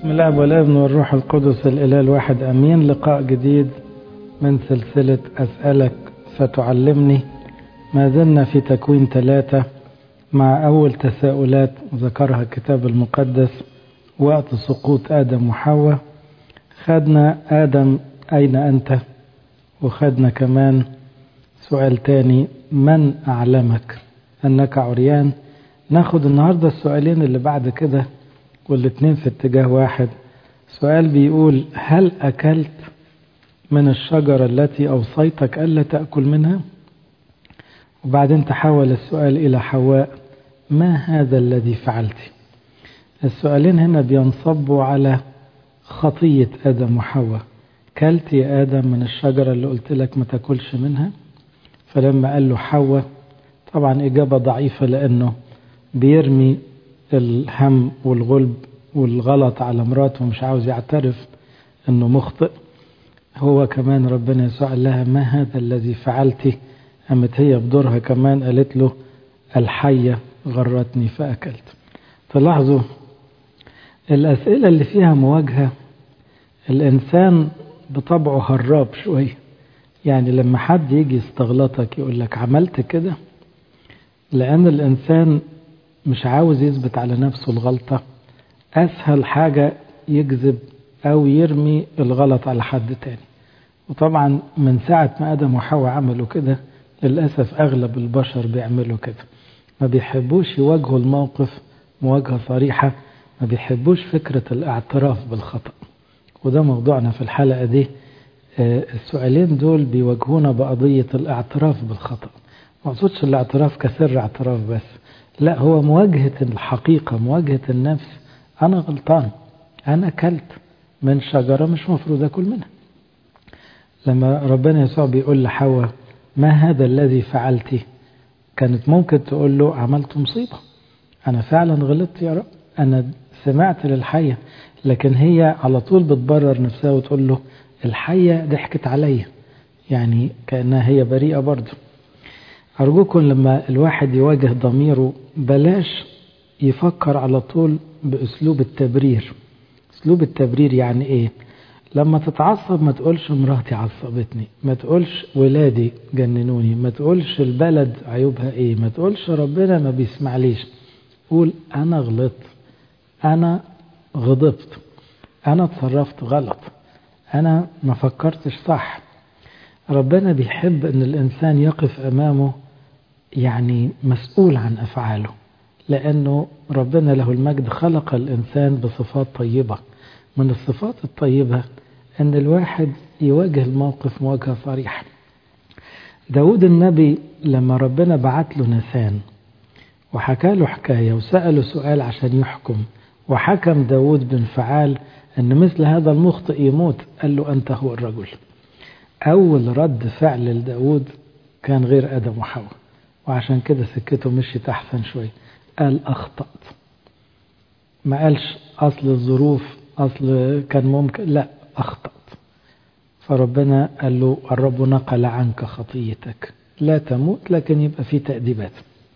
بسم الله والابن والروح القدس الإله الواحد أمين لقاء جديد من سلسلة أسألك فتعلمني ما زلنا في تكوين ثلاثة مع أول تساؤلات ذكرها الكتاب المقدس وقت سقوط آدم وحواء خدنا آدم أين أنت وخدنا كمان سؤال تاني من أعلمك أنك عريان ناخد النهاردة السؤالين اللي بعد كده والاتنين في اتجاه واحد سؤال بيقول هل أكلت من الشجرة التي أوصيتك ألا تأكل منها وبعدين تحول السؤال إلى حواء ما هذا الذي فعلت السؤالين هنا بينصبوا على خطية آدم وحواء كلت يا آدم من الشجرة اللي قلت لك ما تاكلش منها فلما قال له حواء طبعا إجابة ضعيفة لأنه بيرمي الهم والغلب والغلط على مراته ومش عاوز يعترف انه مخطئ هو كمان ربنا يسوع قال لها ما هذا الذي فعلت قامت هي بدورها كمان قالت له الحية غرتني فأكلت تلاحظوا الأسئلة اللي فيها مواجهة الإنسان بطبعه هراب شوية يعني لما حد يجي يستغلطك يقول لك عملت كده لأن الإنسان مش عاوز يثبت على نفسه الغلطة أسهل حاجة يكذب أو يرمي الغلط على حد تاني وطبعا من ساعة ما آدم وحواء عملوا كده للأسف أغلب البشر بيعملوا كده ما بيحبوش يواجهوا الموقف مواجهة صريحة ما بيحبوش فكرة الاعتراف بالخطأ وده موضوعنا في الحلقة دي السؤالين دول بيواجهونا بقضية الاعتراف بالخطأ ما اقصدش الاعتراف كسر اعتراف بس لا هو مواجهة الحقيقة مواجهة النفس أنا غلطان أنا أكلت من شجرة مش مفروض أكل منها لما ربنا يسوع بيقول لحواء ما هذا الذي فعلتي كانت ممكن تقول له عملت مصيبة أنا فعلا غلطت يا رب أنا سمعت للحية لكن هي على طول بتبرر نفسها وتقول له الحية ضحكت عليا يعني كأنها هي بريئة برضه أرجوكم لما الواحد يواجه ضميره بلاش يفكر على طول بأسلوب التبرير أسلوب التبرير يعني إيه لما تتعصب ما تقولش مراتي عصبتني ما تقولش ولادي جننوني ما تقولش البلد عيوبها إيه ما تقولش ربنا ما بيسمعليش قول أنا غلطت أنا غضبت أنا اتصرفت غلط أنا ما فكرتش صح ربنا بيحب أن الإنسان يقف أمامه يعني مسؤول عن أفعاله لأنه ربنا له المجد خلق الإنسان بصفات طيبة من الصفات الطيبة أن الواحد يواجه الموقف مواجهة صريحة داود النبي لما ربنا بعت له نسان وحكى له حكاية وسأله سؤال عشان يحكم وحكم داود بانفعال أن مثل هذا المخطئ يموت قال له أنت هو الرجل أول رد فعل لداود كان غير آدم وحواء وعشان كده سكته مشيت أحسن شوية قال أخطأت ما قالش أصل الظروف أصل كان ممكن لا أخطأت فربنا قال له الرب نقل عنك خطيتك لا تموت لكن يبقى في تأديبات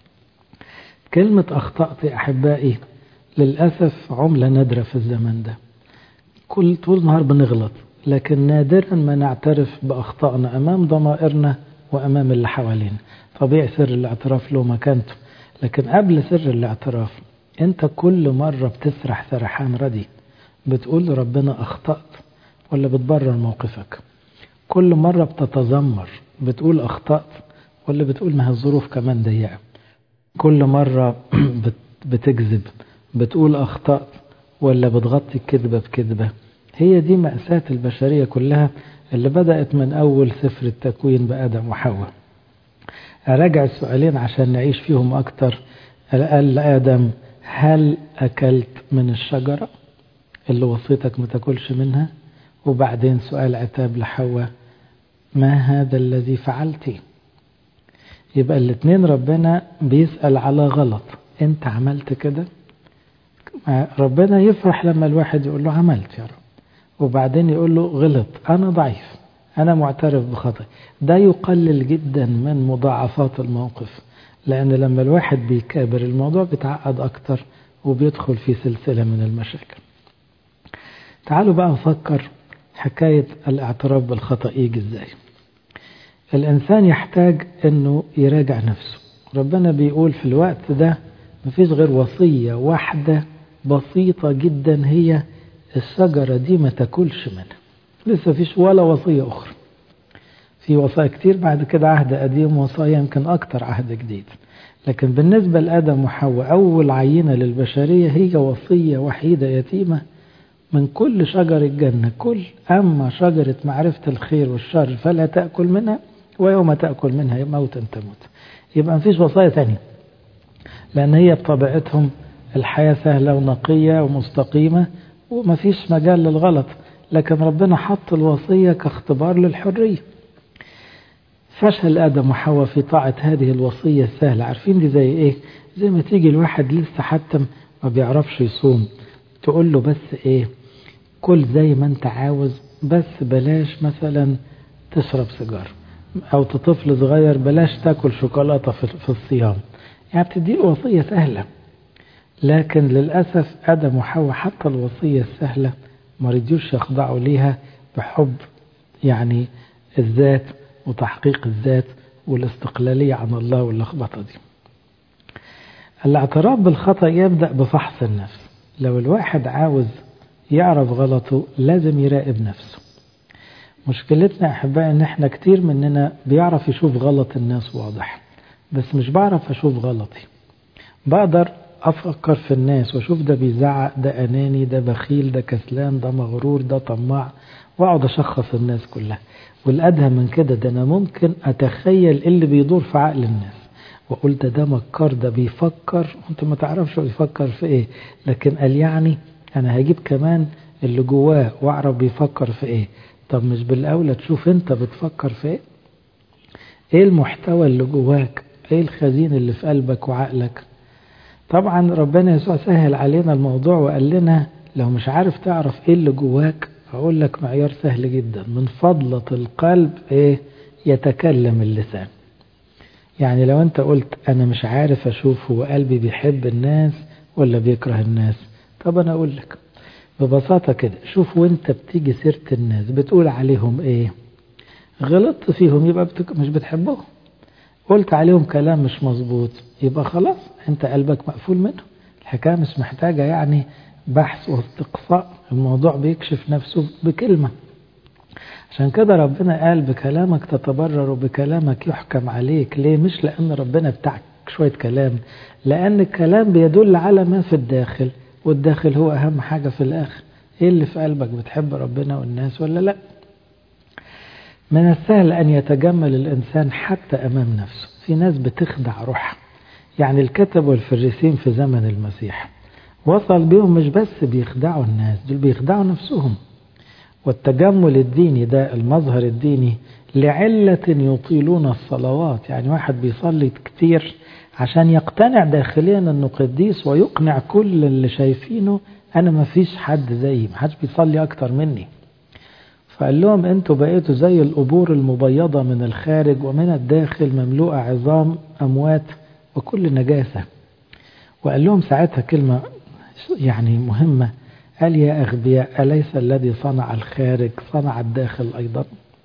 كلمة أخطأت يا أحبائي للأسف عملة نادرة في الزمن ده كل طول نهار بنغلط لكن نادرا ما نعترف بأخطائنا أمام ضمائرنا وأمام اللي حوالينا طبيعي سر الاعتراف له مكانته لكن قبل سر الاعتراف أنت كل مرة بتسرح سرحان ردي بتقول ربنا أخطأت ولا بتبرر موقفك كل مرة بتتذمر بتقول أخطأت ولا بتقول ما الظروف كمان ضيقة كل مرة بتكذب بتقول أخطأت ولا بتغطي الكذبة بكذبة هي دي مأساة البشرية كلها اللي بدأت من أول سفر التكوين بآدم وحواء أراجع السؤالين عشان نعيش فيهم أكتر قال لآدم هل أكلت من الشجرة اللي وصيتك ما تاكلش منها وبعدين سؤال عتاب لحواء ما هذا الذي فعلتي يبقى الاثنين ربنا بيسأل على غلط انت عملت كده ربنا يفرح لما الواحد يقول له عملت يا رب وبعدين يقول له غلط أنا ضعيف أنا معترف بخطئ ده يقلل جدا من مضاعفات الموقف لأن لما الواحد بيكابر الموضوع بيتعقد أكتر وبيدخل في سلسلة من المشاكل تعالوا بقى نفكر حكاية الاعتراف بالخطأ يجي ازاي الإنسان يحتاج أنه يراجع نفسه ربنا بيقول في الوقت ده مفيش غير وصية واحدة بسيطة جدا هي الشجرة دي ما تاكلش منها لسه فيش ولا وصية أخرى في وصايا كتير بعد كده عهد قديم وصايا يمكن أكتر عهد جديد لكن بالنسبة لآدم وحواء أول عينة للبشرية هي وصية وحيدة يتيمة من كل شجر الجنة كل أما شجرة معرفة الخير والشر فلا تأكل منها ويوم تأكل منها موتا تموت يبقى مفيش وصايا تانية لأن هي بطبيعتهم الحياة سهلة ونقية ومستقيمة ومفيش مجال للغلط لكن ربنا حط الوصية كاختبار للحرية فشل آدم وحواء في طاعة هذه الوصية السهلة عارفين دي زي إيه زي ما تيجي الواحد لسه حتى ما بيعرفش يصوم تقول له بس إيه كل زي ما أنت عاوز بس بلاش مثلا تشرب سيجارة أو طفل صغير بلاش تاكل شوكولاتة في الصيام يعني بتدي وصية سهلة لكن للأسف آدم وحواء حتى الوصية السهلة ما رضيوش يخضعوا ليها بحب يعني الذات وتحقيق الذات والاستقلالية عن الله واللخبطة دي الاعتراف بالخطأ يبدأ بفحص النفس لو الواحد عاوز يعرف غلطه لازم يراقب نفسه مشكلتنا أحبائي إن إحنا كتير مننا بيعرف يشوف غلط الناس واضح بس مش بعرف أشوف غلطي بقدر أفكر في الناس وأشوف ده بيزعق ده أناني ده بخيل ده كسلان ده مغرور ده طماع وأقعد أشخص الناس كلها والأدهى من كده ده أنا ممكن أتخيل اللي بيدور في عقل الناس وأقول ده ده مكار ده بيفكر أنت ما تعرفش بيفكر في إيه لكن قال يعني أنا هجيب كمان اللي جواه وأعرف بيفكر في إيه طب مش بالأولى تشوف أنت بتفكر في إيه إيه المحتوى اللي جواك إيه الخزين اللي في قلبك وعقلك طبعا ربنا يسوع سهل علينا الموضوع وقال لنا لو مش عارف تعرف ايه اللي جواك اقول لك معيار سهل جدا من فضلة القلب ايه يتكلم اللسان يعني لو انت قلت انا مش عارف اشوف هو قلبي بيحب الناس ولا بيكره الناس طب انا اقول لك ببساطة كده شوف وانت بتيجي سيرة الناس بتقول عليهم ايه غلطت فيهم يبقى بتك... مش بتحبهم قلت عليهم كلام مش مظبوط يبقى خلاص انت قلبك مقفول منه الحكاية مش محتاجة يعني بحث واستقصاء الموضوع بيكشف نفسه بكلمة عشان كده ربنا قال بكلامك تتبرر وبكلامك يحكم عليك ليه مش لأن ربنا بتاعك شوية كلام لأن الكلام بيدل على ما في الداخل والداخل هو أهم حاجة في الآخر إيه اللي في قلبك بتحب ربنا والناس ولا لأ من السهل أن يتجمل الإنسان حتى أمام نفسه في ناس بتخدع روحها يعني الكتب والفريسين في زمن المسيح وصل بيهم مش بس بيخدعوا الناس دول بيخدعوا نفسهم والتجمل الديني ده المظهر الديني لعلة يطيلون الصلوات يعني واحد بيصلي كتير عشان يقتنع داخليا انه قديس ويقنع كل اللي شايفينه انا ما فيش حد زيي ما حدش بيصلي اكتر مني فقال لهم انتوا بقيتوا زي القبور المبيضة من الخارج ومن الداخل مملوءة عظام اموات وكل نجاسة وقال لهم ساعتها كلمة يعني مهمة قال يا أغبياء أليس الذي صنع الخارج صنع الداخل أيضا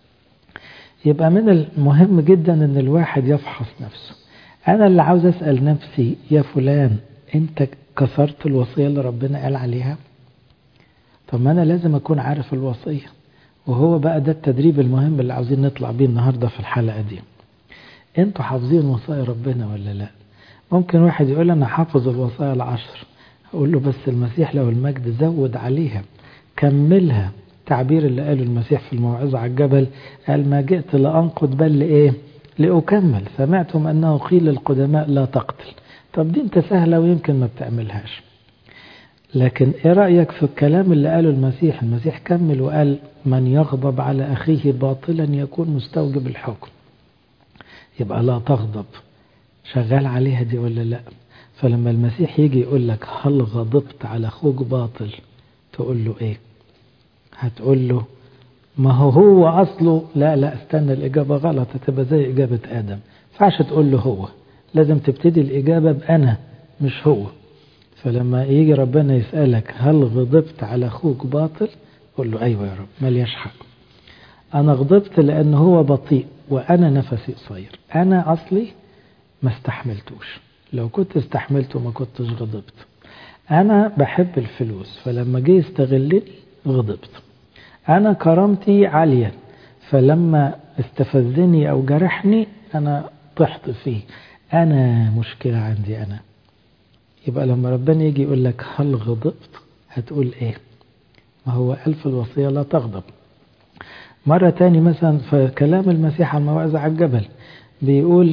يبقى من المهم جدا أن الواحد يفحص نفسه أنا اللي عاوز أسأل نفسي يا فلان أنت كسرت الوصية اللي ربنا قال عليها طب ما أنا لازم أكون عارف الوصية وهو بقى ده التدريب المهم اللي عاوزين نطلع بيه النهاردة في الحلقة دي انتوا حافظين وصايا ربنا ولا لا ممكن واحد يقول أنا حافظ الوصايا العشر أقول له بس المسيح له المجد زود عليها كملها التعبير اللي قاله المسيح في الموعظة على الجبل قال ما جئت لأنقض بل لإيه لأكمل سمعتم أنه قيل للقدماء لا تقتل طب دي انت سهلة ويمكن ما بتعملهاش لكن ايه رأيك في الكلام اللي قاله المسيح المسيح كمل وقال من يغضب على أخيه باطلا يكون مستوجب الحكم يبقى لا تغضب شغال عليها دي ولا لا فلما المسيح يجي يقول لك هل غضبت على أخوك باطل تقول له ايه هتقول له ما هو هو أصله لا لا استنى الإجابة غلط هتبقى زي إجابة آدم فعش تقول له هو لازم تبتدي الإجابة بأنا مش هو فلما يجي ربنا يسألك هل غضبت على أخوك باطل قول له أيوة يا رب ملياش حق أنا غضبت لأن هو بطيء وأنا نفسي قصير أنا أصلي ما استحملتوش لو كنت استحملته ما كنتش غضبت أنا بحب الفلوس فلما جه يستغلني غضبت أنا كرامتي عالية فلما استفزني أو جرحني أنا طحت فيه أنا مشكلة عندي أنا يبقى لما ربنا يجي يقول لك هل غضبت هتقول إيه ما هو ألف الوصية لا تغضب مرة تاني مثلا في كلام المسيح على الموعظة على الجبل بيقول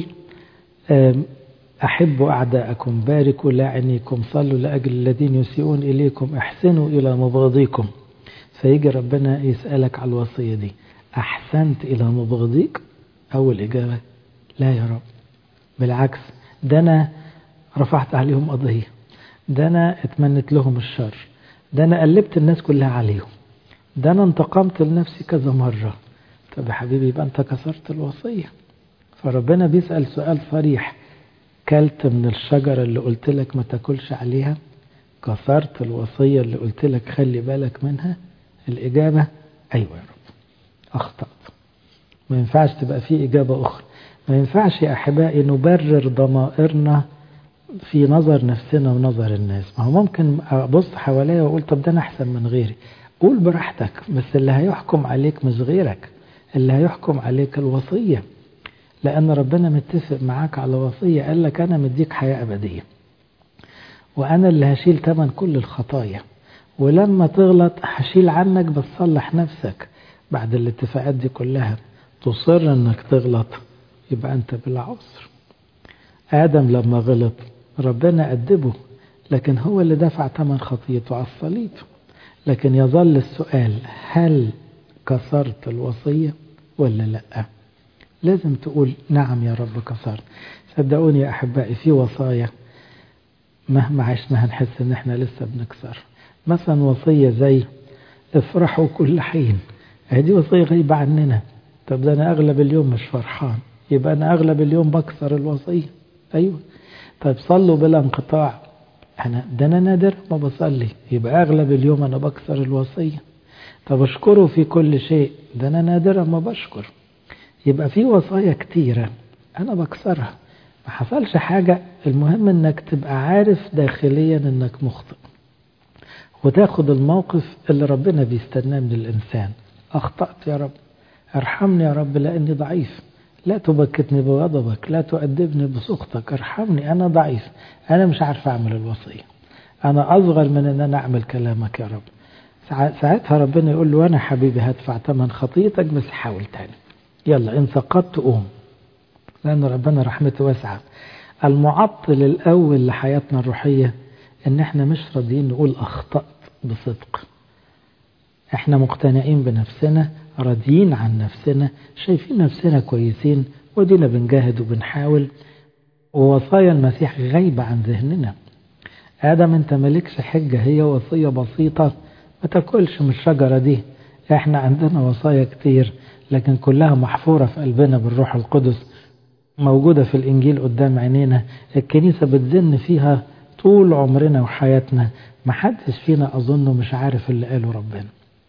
أحبوا أعداءكم باركوا لاعنيكم صلوا لأجل الذين يسيئون إليكم احسنوا إلى مبغضيكم فيجي ربنا يسألك على الوصية دي أحسنت إلى مبغضيك أول إجابة لا يا رب بالعكس ده أنا رفعت عليهم قضية ده أنا اتمنت لهم الشر ده أنا قلبت الناس كلها عليهم ده أنا انتقمت لنفسي كذا مرة طب يا حبيبي يبقى أنت كسرت الوصية فربنا بيسأل سؤال صريح كلت من الشجرة اللي قلت لك ما تاكلش عليها كسرت الوصية اللي قلت لك خلي بالك منها الإجابة أيوة يا رب أخطأت ما ينفعش تبقى في إجابة أخرى ما ينفعش يا أحبائي نبرر ضمائرنا في نظر نفسنا ونظر الناس ما هو ممكن أبص حواليا وأقول طب ده أنا أحسن من غيري قول براحتك بس اللي هيحكم عليك مش غيرك اللي هيحكم عليك الوصية لأن ربنا متفق معاك على وصية قال لك أنا مديك حياة أبدية وأنا اللي هشيل تمن كل الخطايا ولما تغلط هشيل عنك بس صلح نفسك بعد الاتفاقات دي كلها تصر انك تغلط يبقى انت بلا عذر ادم لما غلط ربنا أدبه لكن هو اللي دفع ثمن خطيته على الصليب لكن يظل السؤال هل كسرت الوصية ولا لا لازم تقول نعم يا رب كسرت صدقوني يا أحبائي في وصايا مهما عشنا هنحس ان احنا لسه بنكسر مثلا وصية زي افرحوا كل حين هذه وصية غايبة عننا طب ده أنا أغلب اليوم مش فرحان يبقى أنا أغلب اليوم بكسر الوصية أيوة طيب صلوا بلا انقطاع أنا ده أنا نادر ما بصلي يبقى أغلب اليوم أنا بكسر الوصية طب اشكره في كل شيء ده أنا نادرا ما بشكر يبقى في وصايا كتيرة أنا بكسرها ما حصلش حاجة المهم انك تبقى عارف داخليا انك مخطئ وتاخد الموقف اللي ربنا بيستناه من الإنسان أخطأت يا رب ارحمني يا رب لأني ضعيف لا تبكتني بغضبك لا تؤدبني بسخطك ارحمني أنا ضعيف أنا مش عارف أعمل الوصية أنا أصغر من أن أنا أعمل كلامك يا رب ساعتها ربنا يقول له أنا حبيبي هدفع ثمن خطيتك بس حاول تاني يلا إن سقطت قوم لأن ربنا رحمته واسعة المعطل الأول لحياتنا الروحية إن إحنا مش راضيين نقول أخطأت بصدق إحنا مقتنعين بنفسنا راضيين عن نفسنا شايفين نفسنا كويسين ودينا بنجاهد وبنحاول ووصايا المسيح غايبة عن ذهننا آدم أنت مالكش حجة هي وصية بسيطة ما تاكلش من الشجرة دي إحنا عندنا وصايا كتير لكن كلها محفورة في قلبنا بالروح القدس موجودة في الإنجيل قدام عينينا الكنيسة بتزن فيها طول عمرنا وحياتنا ما حدش فينا أظنه مش عارف اللي قاله ربنا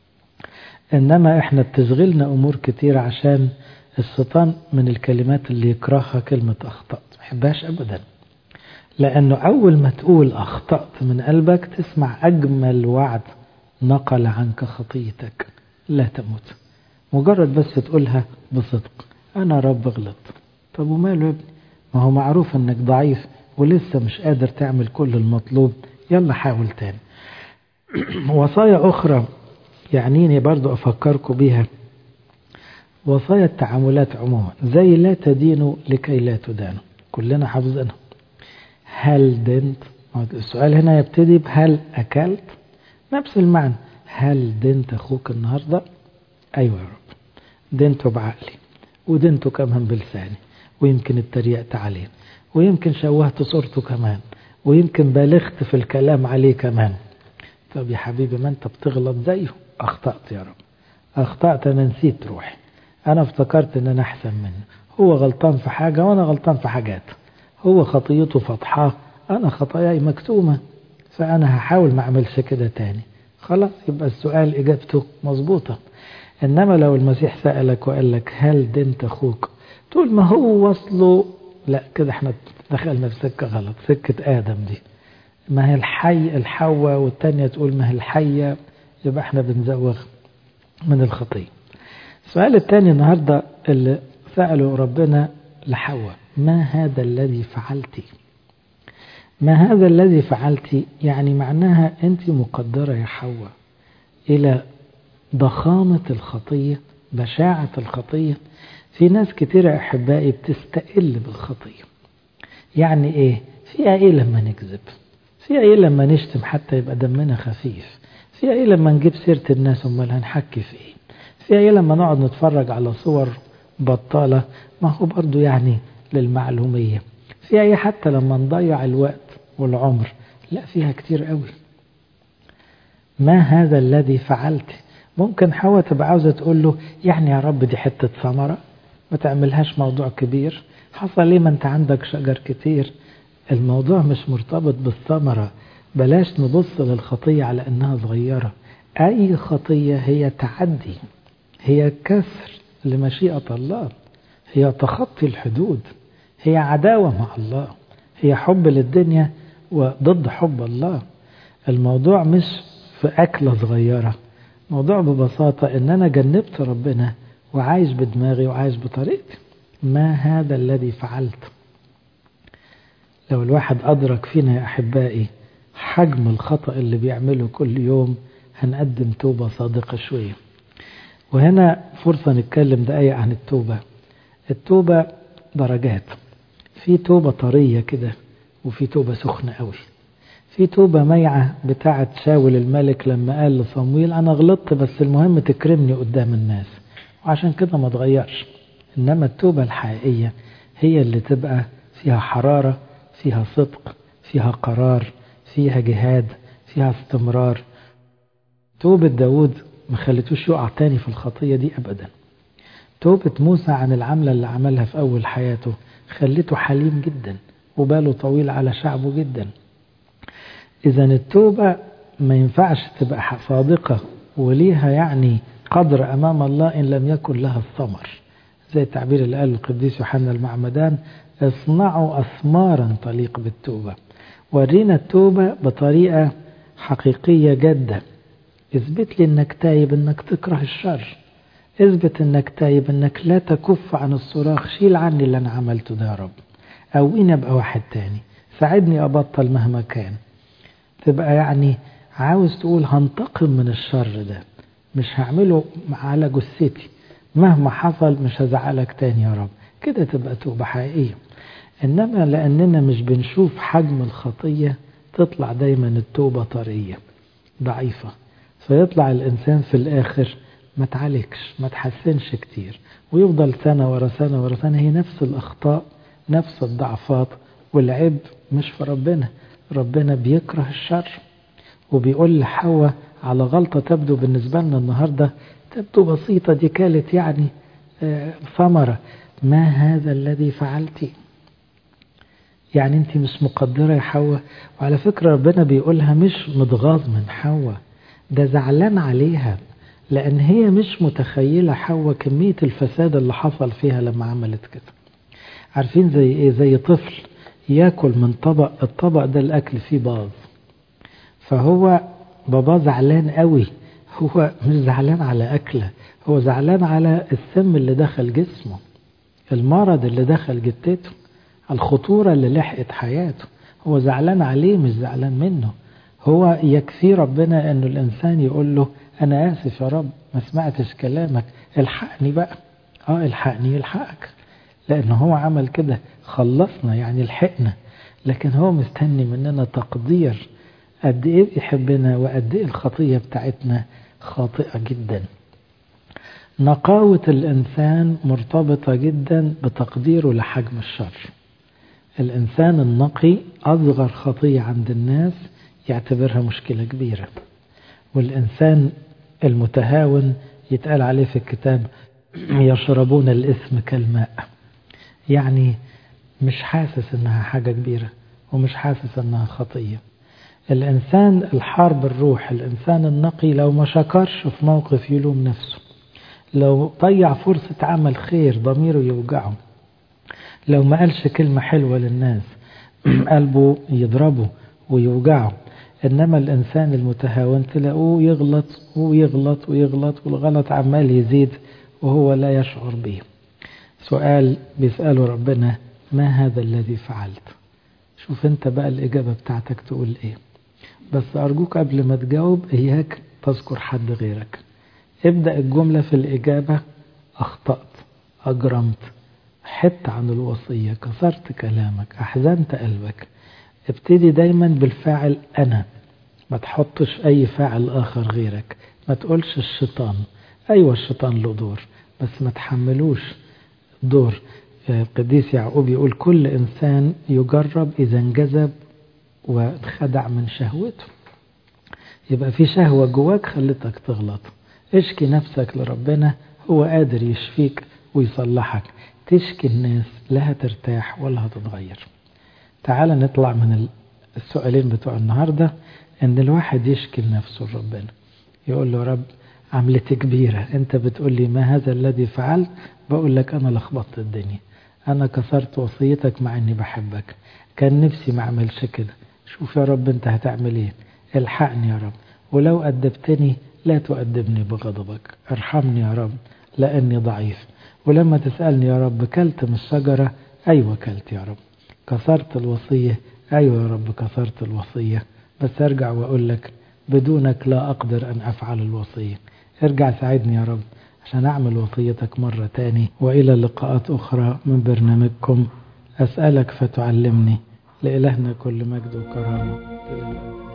إنما إحنا بتشغلنا أمور كتير عشان الشيطان من الكلمات اللي يكرهها كلمة أخطأت ما يحبهاش أبدا لأنه أول ما تقول أخطأت من قلبك تسمع أجمل وعد نقل عنك خطيتك لا تموت مجرد بس تقولها بصدق أنا رب غلط طب وماله يا ابني ما هو معروف انك ضعيف ولسه مش قادر تعمل كل المطلوب يلا حاول تاني وصايا أخرى يعنيني برضو أفكركم بيها وصايا التعاملات عموما زي لا تدينوا لكي لا تدانوا كلنا حافظينها هل دنت السؤال هنا يبتدي بهل أكلت نفس المعنى هل دنت أخوك النهاردة أيوة يا رب دنته بعقلي ودنته كمان بلساني ويمكن اتريقت عليه ويمكن شوهت صورته كمان ويمكن بالغت في الكلام عليه كمان طب يا حبيبي ما انت بتغلط زيه اخطأت يا رب اخطأت انا نسيت روحي انا افتكرت ان انا احسن منه هو غلطان في حاجة وانا غلطان في حاجات هو خطيته فضحاه انا خطاياي مكتومة فانا هحاول ما اعملش كده تاني خلاص يبقى السؤال إجابته مظبوطة إنما لو المسيح سألك وقال لك هل دنت أخوك تقول ما هو وصله لا كده احنا دخلنا في سكة غلط سكة آدم دي ما هي الحي الحواء والتانية تقول ما هي الحية يبقى احنا بنزوغ من الخطية السؤال الثاني النهاردة اللي سأله ربنا لحواء ما هذا الذي فعلتي ما هذا الذي فعلتي يعني معناها أنت مقدرة يا حواء إلى ضخامة الخطية بشاعة الخطية في ناس كتيرة أحبائي بتستقل بالخطية يعني إيه فيها إيه لما نكذب فيها إيه لما نشتم حتى يبقى دمنا خفيف فيها إيه لما نجيب سيرة الناس أمال هنحكي في إيه فيها إيه لما نقعد نتفرج على صور بطالة ما هو برضو يعني للمعلومية فيها إيه حتى لما نضيع الوقت والعمر لا فيها كتير قوي ما هذا الذي فعلت ممكن حواء تبقى عاوزة تقول له يعني يا رب دي حتة ثمرة ما تعملهاش موضوع كبير حصل ليه ما انت عندك شجر كتير الموضوع مش مرتبط بالثمرة بلاش نبص للخطية على انها صغيرة اي خطية هي تعدي هي كسر لمشيئة الله هي تخطي الحدود هي عداوة مع الله هي حب للدنيا وضد حب الله الموضوع مش في أكلة صغيرة موضوع ببساطة إن أنا جنبت ربنا وعايش بدماغي وعايش بطريقتي ما هذا الذي فعلت لو الواحد أدرك فينا يا أحبائي حجم الخطأ اللي بيعمله كل يوم هنقدم توبة صادقة شوية وهنا فرصة نتكلم دقايق عن التوبة التوبة درجات في توبة طرية كده وفي توبة سخنة قوي في توبة ميعة بتاعة شاول الملك لما قال لصمويل أنا غلطت بس المهم تكرمني قدام الناس وعشان كده ما تغيرش إنما التوبة الحقيقية هي اللي تبقى فيها حرارة فيها صدق فيها قرار فيها جهاد فيها استمرار توبة داود ما خلتوش يقع تاني في الخطية دي أبدا توبة موسى عن العملة اللي عملها في أول حياته خلته حليم جدا وباله طويل على شعبه جدا إذا التوبة ما ينفعش تبقى صادقة وليها يعني قدر أمام الله إن لم يكن لها الثمر زي التعبير اللي قاله القديس يوحنا المعمدان اصنعوا أثمارا تليق بالتوبة ورينا التوبة بطريقة حقيقية جدا اثبت لي انك تايب انك تكره الشر اثبت انك تايب انك لا تكف عن الصراخ شيل عني اللي انا عملته ده يا رب قويني ابقى واحد تاني ساعدني ابطل مهما كان تبقى يعني عاوز تقول هنتقم من الشر ده مش هعمله على جثتي مهما حصل مش هزعلك تاني يا رب كده تبقى توبة حقيقية إنما لأننا مش بنشوف حجم الخطية تطلع دايما التوبة طرية ضعيفة فيطلع الإنسان في الآخر ما تعالجش ما تحسنش كتير ويفضل سنة ورا سنة ورا سنة هي نفس الأخطاء نفس الضعفات والعيب مش في ربنا ربنا بيكره الشر وبيقول لحواء على غلطة تبدو بالنسبة لنا النهاردة تبدو بسيطة دي كانت يعني ثمرة ما هذا الذي فعلتي يعني انت مش مقدرة يا حواء وعلى فكرة ربنا بيقولها مش متغاظ من حواء ده زعلان عليها لأن هي مش متخيلة حواء كمية الفساد اللي حصل فيها لما عملت كده عارفين زي ايه زي طفل ياكل من طبق الطبق ده الأكل فيه باظ فهو بابا زعلان قوي هو مش زعلان على أكله هو زعلان على السم اللي دخل جسمه المرض اللي دخل جتته الخطورة اللي لحقت حياته هو زعلان عليه مش زعلان منه هو يكفي ربنا انه الانسان يقول له انا اسف يا رب ما سمعتش كلامك الحقني بقى اه الحقني يلحقك لان هو عمل كده خلصنا يعني لحقنا لكن هو مستني مننا تقدير قد ايه بيحبنا وقد ايه الخطية بتاعتنا خاطئة جدا نقاوة الإنسان مرتبطة جدا بتقديره لحجم الشر الإنسان النقي أصغر خطية عند الناس يعتبرها مشكلة كبيرة والإنسان المتهاون يتقال عليه في الكتاب يشربون الإثم كالماء يعني مش حاسس إنها حاجة كبيرة ومش حاسس إنها خطية الإنسان الحرب الروح الإنسان النقي لو ما شكرش في موقف يلوم نفسه لو ضيع فرصة عمل خير ضميره يوجعه لو ما قالش كلمة حلوة للناس قلبه يضربه ويوجعه إنما الإنسان المتهاون تلاقوه يغلط ويغلط ويغلط والغلط عمال يزيد وهو لا يشعر به سؤال بيسأله ربنا ما هذا الذي فعلت شوف انت بقى الإجابة بتاعتك تقول ايه بس أرجوك قبل ما تجاوب إياك تذكر حد غيرك ابدأ الجملة في الإجابة أخطأت أجرمت حت عن الوصية كسرت كلامك أحزنت قلبك ابتدي دايما بالفاعل أنا ما تحطش أي فاعل آخر غيرك ما تقولش الشيطان أيوة الشيطان له دور بس ما تحملوش دور القديس يعقوب يقول كل إنسان يجرب إذا انجذب وانخدع من شهوته يبقى في شهوة جواك خلتك تغلط اشكي نفسك لربنا هو قادر يشفيك ويصلحك تشكي الناس لا هترتاح ولا هتتغير تعال نطلع من السؤالين بتوع النهاردة ان الواحد يشكي لنفسه لربنا يقول له رب عملتي كبيرة انت بتقول لي ما هذا الذي فعلت بقول لك انا لخبطت الدنيا انا كسرت وصيتك مع اني بحبك كان نفسي ما اعملش كده شوف يا رب انت هتعمل ايه الحقني يا رب ولو أدبتني لا تؤدبني بغضبك ارحمني يا رب لأني ضعيف ولما تسألني يا رب كلت من الشجرة أيوة كلت يا رب كسرت الوصية أيوة يا رب كسرت الوصية بس أرجع وأقول لك بدونك لا أقدر أن أفعل الوصية ارجع ساعدني يا رب عشان أعمل وصيتك مرة تاني وإلى لقاءات أخرى من برنامجكم أسألك فتعلمني لإلهنا كل مجد وكرامة إلى الأبد